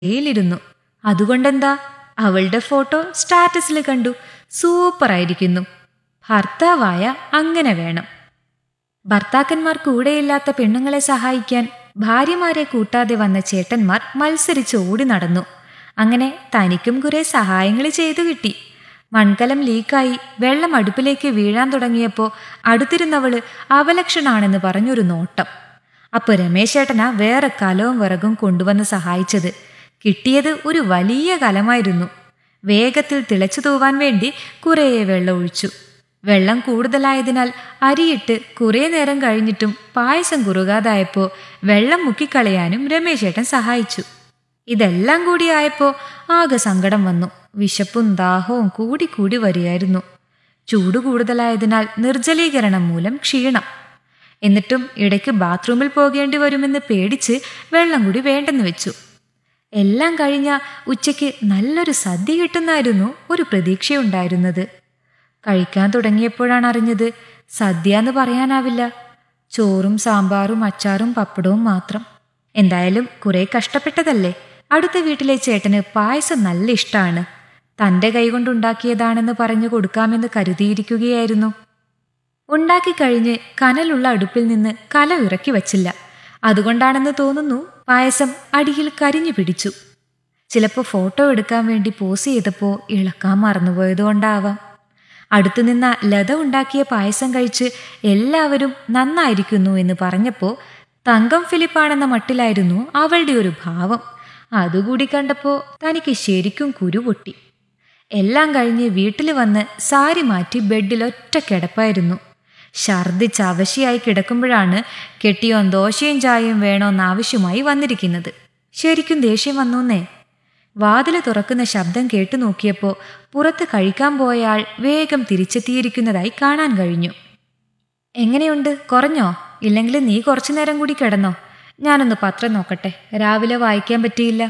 യിലിരുന്നു അതുകൊണ്ടെന്താ അവളുടെ ഫോട്ടോ സ്റ്റാറ്റസിൽ കണ്ടു സൂപ്പറായിരിക്കുന്നു ഭർത്താവായ അങ്ങനെ വേണം ഭർത്താക്കന്മാർ കൂടെയില്ലാത്ത പെണ്ണുങ്ങളെ സഹായിക്കാൻ ഭാര്യമാരെ കൂട്ടാതെ വന്ന ചേട്ടന്മാർ മത്സരിച്ച് ഓടി നടന്നു അങ്ങനെ തനിക്കും കുറെ സഹായങ്ങൾ ചെയ്തു കിട്ടി മൺകലം ലീക്കായി വെള്ളം അടുപ്പിലേക്ക് വീഴാൻ തുടങ്ങിയപ്പോൾ അടുത്തിരുന്നവള് അവലക്ഷണാണെന്ന് പറഞ്ഞൊരു നോട്ടം അപ്പോൾ രമേശേട്ടനാ വേറെ കലവും വിറകും കൊണ്ടുവന്ന് സഹായിച്ചത് കിട്ടിയത് ഒരു വലിയ കലമായിരുന്നു വേഗത്തിൽ തിളച്ചു തൂവാൻ വേണ്ടി കുറേ വെള്ളം ഒഴിച്ചു വെള്ളം കൂടുതലായതിനാൽ അരിയിട്ട് കുറേ നേരം കഴിഞ്ഞിട്ടും പായസം കുറുകാതായപ്പോൾ വെള്ളം മുക്കിക്കളയാനും രമേശേട്ടൻ സഹായിച്ചു ഇതെല്ലാം കൂടി ആയപ്പോൾ ആകെ സങ്കടം വന്നു വിശപ്പും ദാഹവും കൂടി കൂടി വരികയായിരുന്നു ചൂട് കൂടുതലായതിനാൽ നിർജ്ജലീകരണം മൂലം ക്ഷീണം എന്നിട്ടും ഇടയ്ക്ക് ബാത്റൂമിൽ പോകേണ്ടി വരുമെന്ന് പേടിച്ച് വെള്ളം കൂടി വേണ്ടെന്ന് വെച്ചു എല്ലാം കഴിഞ്ഞ ഉച്ചയ്ക്ക് നല്ലൊരു സദ്യ കിട്ടുന്നായിരുന്നു ഒരു പ്രതീക്ഷയുണ്ടായിരുന്നത് കഴിക്കാൻ തുടങ്ങിയപ്പോഴാണ് അറിഞ്ഞത് സദ്യ എന്ന് പറയാനാവില്ല ചോറും സാമ്പാറും അച്ചാറും പപ്പടവും മാത്രം എന്തായാലും കുറെ കഷ്ടപ്പെട്ടതല്ലേ അടുത്ത വീട്ടിലെ ചേട്ടന് പായസം നല്ല ഇഷ്ടമാണ് തൻ്റെ കൈകൊണ്ടുണ്ടാക്കിയതാണെന്ന് പറഞ്ഞു കൊടുക്കാമെന്ന് കരുതിയിരിക്കുകയായിരുന്നു ഉണ്ടാക്കി കഴിഞ്ഞ് കനലുള്ള അടുപ്പിൽ നിന്ന് കല ഇറക്കി വച്ചില്ല അതുകൊണ്ടാണെന്ന് തോന്നുന്നു പായസം അടിയിൽ കരിഞ്ഞു പിടിച്ചു ചിലപ്പോൾ ഫോട്ടോ എടുക്കാൻ വേണ്ടി പോസ് ചെയ്തപ്പോൾ ഇളക്കാൻ മറന്നുപോയതുകൊണ്ടാവാം അടുത്തുനിന്ന ലത ഉണ്ടാക്കിയ പായസം കഴിച്ച് എല്ലാവരും നന്നായിരിക്കുന്നു എന്ന് പറഞ്ഞപ്പോൾ തങ്കം ഫിലിപ്പാണെന്ന മട്ടിലായിരുന്നു അവളുടെ ഒരു ഭാവം അതുകൂടി കണ്ടപ്പോൾ തനിക്ക് ശരിക്കും കുരുപൊട്ടി എല്ലാം കഴിഞ്ഞ് വീട്ടിൽ വന്ന് സാരി മാറ്റി ബെഡിൽ ഒറ്റ കിടപ്പായിരുന്നു ഛർദിച്ച് അവശയായി കിടക്കുമ്പോഴാണ് കെട്ടിയോൻ ദോശയും ചായയും വേണോന്ന് ആവശ്യമായി വന്നിരിക്കുന്നത് ശരിക്കും ദേഷ്യം വന്നൂന്നേ വാതില് തുറക്കുന്ന ശബ്ദം കേട്ടു നോക്കിയപ്പോൾ പുറത്ത് കഴിക്കാൻ പോയ ആൾ വേഗം തിരിച്ചെത്തിയിരിക്കുന്നതായി കാണാൻ കഴിഞ്ഞു എങ്ങനെയുണ്ട് കുറഞ്ഞോ ഇല്ലെങ്കിൽ നീ കുറച്ചു നേരം കൂടി കിടന്നോ ഞാനൊന്ന് പത്രം നോക്കട്ടെ രാവിലെ വായിക്കാൻ പറ്റിയില്ല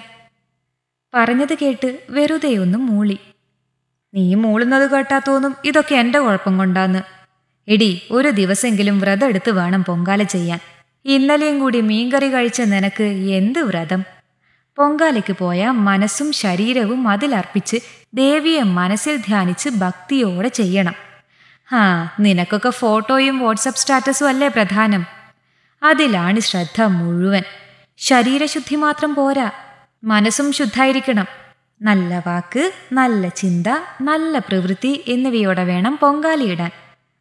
പറഞ്ഞത് കേട്ട് വെറുതെ ഒന്ന് മൂളി നീ മൂളുന്നത് കേട്ടാ തോന്നും ഇതൊക്കെ എൻ്റെ കുഴപ്പം കൊണ്ടാന്ന് എടി ഒരു ദിവസമെങ്കിലും വ്രതം എടുത്ത് വേണം പൊങ്കാല ചെയ്യാൻ ഇന്നലെയും കൂടി മീൻകറി കഴിച്ച നിനക്ക് എന്ത് വ്രതം പൊങ്കാലയ്ക്ക് പോയ മനസ്സും ശരീരവും അതിലർപ്പിച്ച് ദേവിയെ മനസ്സിൽ ധ്യാനിച്ച് ഭക്തിയോടെ ചെയ്യണം ഹാ നിനക്കൊക്കെ ഫോട്ടോയും വാട്സപ്പ് സ്റ്റാറ്റസും അല്ലേ പ്രധാനം അതിലാണ് ശ്രദ്ധ മുഴുവൻ ശരീരശുദ്ധി മാത്രം പോരാ മനസ്സും ശുദ്ധായിരിക്കണം നല്ല വാക്ക് നല്ല ചിന്ത നല്ല പ്രവൃത്തി എന്നിവയോടെ വേണം പൊങ്കാലയിടാൻ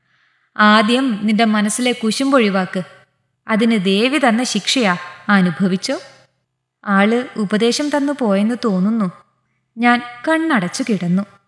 ആദ്യം നിന്റെ മനസ്സിലെ കുശുമ്പൊഴിവാക്ക് അതിന് ദേവി തന്ന ശിക്ഷയാ അനുഭവിച്ചോ ആള് ഉപദേശം തന്നു പോയെന്ന് തോന്നുന്നു ഞാൻ കണ്ണടച്ചു കിടന്നു